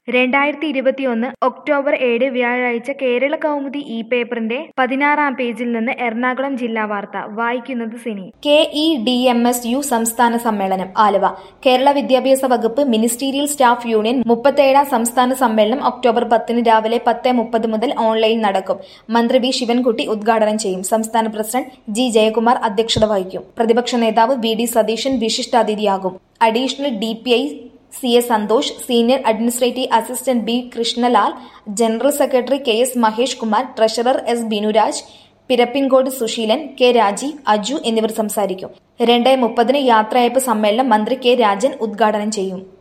രണ്ടായിരത്തി ഇരുപത്തിയൊന്ന് ഒക്ടോബർ ഏഴ് വ്യാഴാഴ്ച കേരള കൗമുദി ഇ പേപ്പറിന്റെ പതിനാറാം പേജിൽ നിന്ന് എറണാകുളം ജില്ലാ വാർത്ത വായിക്കുന്നത് Cini K E D M S U സംസ്ഥാന സമ്മേളനം ആലുവ കേരള വിദ്യാഭ്യാസ വകുപ്പ് മിനിസ്റ്റീരിയൽ സ്റ്റാഫ് യൂണിയൻ മുപ്പത്തേഴാം സംസ്ഥാന സമ്മേളനം ഒക്ടോബർ പത്തിന് രാവിലെ പത്ത് മുപ്പത് മുതൽ ഓൺലൈൻ നടക്കും മന്ത്രി വി ശിവൻകുട്ടി ഉദ്ഘാടനം ചെയ്യും സംസ്ഥാന പ്രസിഡന്റ് ജി ജയകുമാർ അധ്യക്ഷത വഹിക്കും പ്രതിപക്ഷ നേതാവ് വി ഡി സതീശൻ വിശിഷ്ടാതിഥിയാകും additional D P I C A Santhosh senior administrative assistant B Krishnalal general secretary K S Mahesh Kumar treasurer S Binuraj Pirappancode Susheelan K Rajeev Aju എന്നിവർ സംസാരിക്കും രണ്ട് മുപ്പതിന് യാത്രയയപ്പ് സമ്മേളനം മന്ത്രി കെ രാജൻ ഉദ്ഘാടനം ചെയ്യും